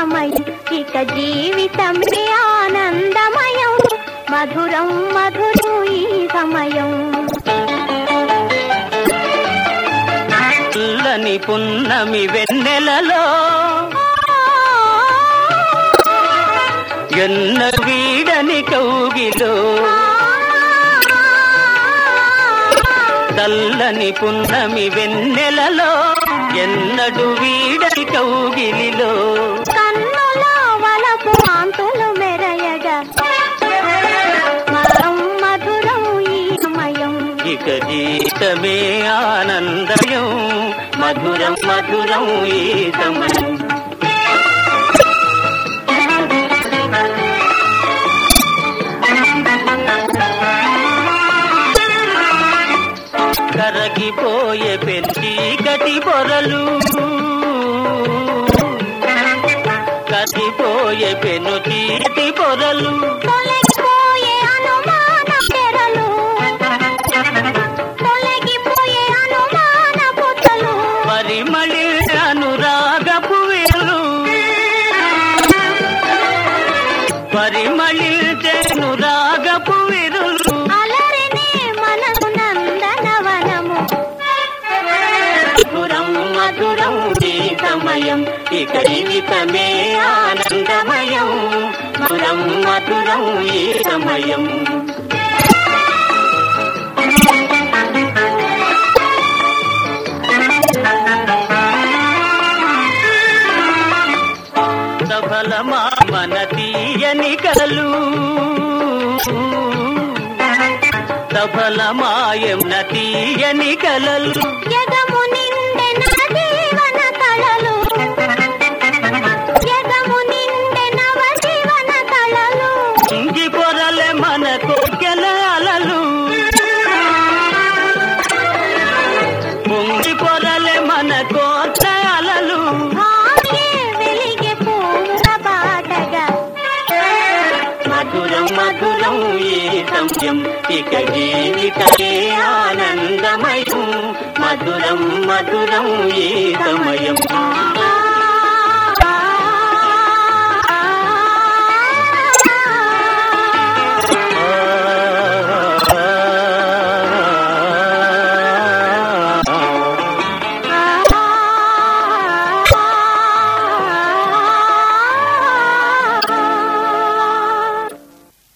సమయం ఇక జీవితమే ఆనందమయం మధురం మధురం ఈ సమయం చల్లని పున్నమి వెన్నెలలో ఎన్న వీడని కౌగిలో చల్లని పున్నమి వెన్నెలలో ఎన్నడు వీడని కౌగిలిలో కన్నులో వలపు కాంతులు మెరయగా మధురం మధురం ఈ సమయం ఇక జీతమే ఆనందయం మధురం మధురం ఈ సమయం కరగిపోయే పెంచి గటి పొరలు కరిగిపోయే పెను చీటి పొరలు తొలగిపోయే అనుమాన తెరలు తొలగిపోయే అనుమాన పుటలు పరిమళి అనురాగపు వేలు పరిమళించెను రాగపు విరులు అలరినే మనసు నందనవనము మధురం మధురం ఈ సమయం ఇక జీవితమే ఆనందమయం మధురం మధురం ఈ సమయం సఫలమా మన తీయని కలలు సఫలమాయం తీయని కలలు జగము నిండెన జీవన కళలు జగము నిండె నవ జీవన కళలు ఇంగి పొరలే మన కోకెల అలలు పొంగి పొరలే మన కోట అలలు భాగ్యే వెలిగే పూల బాటగా మధురం మధురం ఈ సమయం ఇక జీవితమే ఆనందమయం మధురం మధురం ఈ సమయం